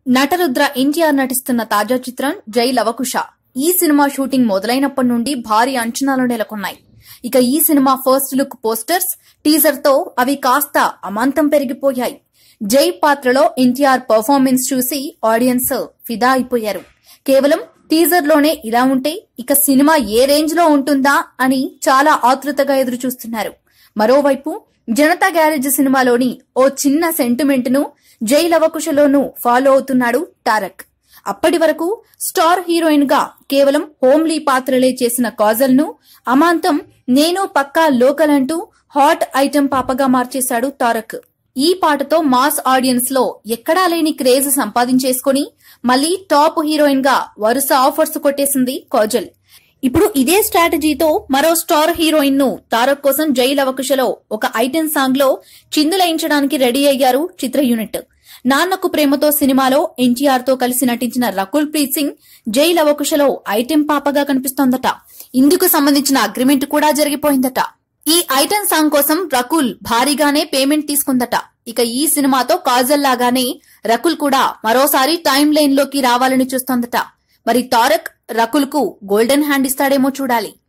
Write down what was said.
నటరుద్ర ఎన్టీఆర్ నటిస్తున్న తాజా చిత్రం జై లవకుశ ఈ సినిమా షూటింగ్ మొదలైనప్పటి నుండి భారీ అంచనాలు నెలకొన్నాయి ఇక ఈ cinema first look posters teaser తో అవి కాస్త అమాంతం పెరిగిపోయాయి జై పాత్రలో ఎన్టీఆర్ పర్ఫార్మెన్స్ చూసి ఆడియన్స్ ఫిదా అయిపోయారు కేవలం టీజర్ లోనే ఇలా ఉంటే ఇక సినిమా ఏ రేంజ్ లో ఉంటుందా అని చాలా ఆతృతగా ఎదురు చూస్తున్నారు మరోవైపు జనతా గ్యారేజ్ సినిమాలోని ఓ చిన్న సెంటిమెంట్ ను జై లవకుశలోనూ ఫాలో అవుతున్నాడు తారక్ అప్పటి వరకు స్టార్ హీరోయిన్ గా కేవలం హోమ్లీ పాత్రలే చేసిన కాజల్ ను అమాంతం నేను పక్కా లోకల్ అంటూ హాట్ ఐటెం పాపగా మార్చేశాడు తారక్ ఈ పాటతో మాస్ ఆడియన్స్ లో ఎక్కడా లేని క్రేజ్ సంపాదించేసుకుని మళ్ళీ టాప్ హీరోయిన్ గా వరుస ఆఫర్స్ కొట్టేసింది కాజల్ ఇప్పుడు ఇదే స్ట్రాటజీతో మరో స్టార్ హీరోయిన్ ను తారక్ కోసం జై లవకుశలో ఒక ఐటెం సాంగ్ లో చిందులయించడానికి రెడీ అయ్యారు చిత్ర యూనిట్ నాన్నకు ప్రేమతో సినిమాలో ఎన్టీఆర్ తో కలిసి నటించిన రకుల్ ప్రీత్ సింగ్ జై లవకుశలో ఐటెం పాపగా కనిపిస్తోందట ఇందుకు సంబంధించిన అగ్రిమెంట్ కూడా జరిగిపోయిందట ఈ ఐటెం సాంగ్ కోసం రకుల్ భారీగానే పేమెంట్ తీసుకుందట ఇక ఈ సినిమాతో కాజల్ లాగానే రకుల్ కూడా మరోసారి టైం లైన్ లోకి రావాలని చూస్తోందట మరి తారక్ రకుల్ కు గోల్డెన్ హ్యాండ్ ఇస్తాడేమో చూడాలి